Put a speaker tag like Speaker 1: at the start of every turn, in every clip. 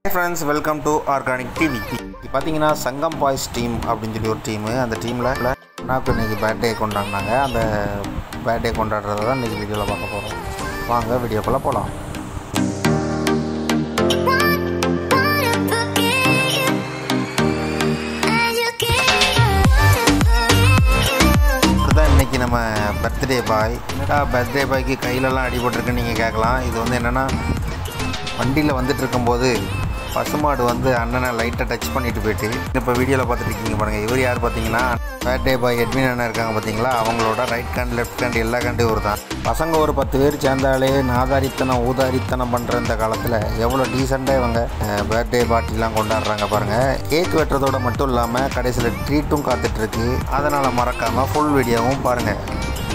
Speaker 1: friends welcome to organic TV பார்த்தீங்கன்னா சங்கம் boys team அப்படின்னு சொல்லி ஒரு டீமு அந்த டீமில் அண்ணாக்கு இன்றைக்கி பர்த்டே கொண்டாடினாங்க அந்த பர்த்டே கொண்டாடுறத தான் இன்றைக்கி வீடியோவில் பார்க்க போகிறோம் வாங்க வீடியோக்குள்ளே போகலாம் இதுதான் இன்றைக்கி நம்ம பர்த்டே பாய் என்னடா பர்த்டே பாய்க்கு கையிலலாம் அடிபட்டிருக்குன்னு நீங்கள் கேட்கலாம் இது வந்து என்னென்னா வண்டியில் வந்துட்டு இருக்கும்போது பசுமாடு வந்து அண்ணனை லைட்டாக டச் பண்ணிட்டு போயிட்டு இப்போ வீடியோவில் பார்த்துட்டு இருக்கீங்க பாருங்கள் இவர் யார் பார்த்தீங்கன்னா பர்த்டே பாய் எட்வின் அண்ணன் இருக்காங்க பார்த்தீங்களா அவங்களோட ரைட் ஹேண்ட் லெஃப்ட் ஹேண்ட் எல்லா ஹேண்டும் இவர் தான் பசங்க ஒரு பத்து பேர் சேர்ந்தாலே நாதாரித்தனம் ஊதாரித்தனம் பண்ணுற இந்த காலத்தில் எவ்வளோ டீசெண்டாக இவங்க பர்த்டே பார்ட்டிலாம் கொண்டாடுறாங்க பாருங்கள் கேக் வெட்டுறதோட மட்டும் இல்லாமல் கடைசியில் ட்ரீட்டும் காத்துட்ருக்கு அதனால் மறக்காமல் ஃபுல் வீடியோவும் பாருங்கள்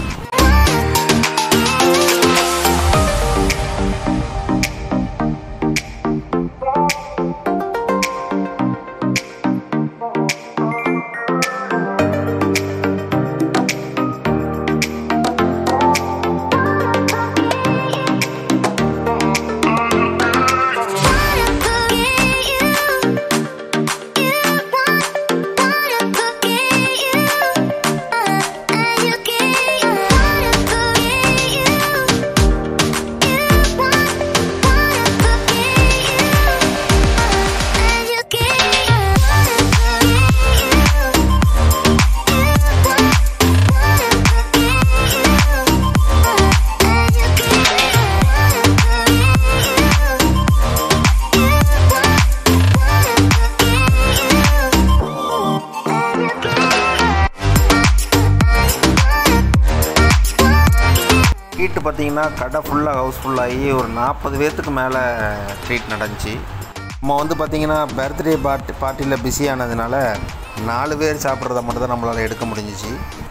Speaker 1: ட்ரீட் பார்த்தீங்கன்னா கடை ஃபுல்லாக ஹவுஸ்ஃபுல்லாகி ஒரு நாற்பது பேர்த்துக்கு மேலே ட்ரீட் நடந்துச்சு நம்ம வந்து பார்த்திங்கன்னா பர்த்டே பார்ட்டி பார்ட்டியில் பிஸி ஆனதுனால நாலு பேர் சாப்பிட்றத மட்டும் தான் நம்மளால் எடுக்க முடிஞ்சிச்சு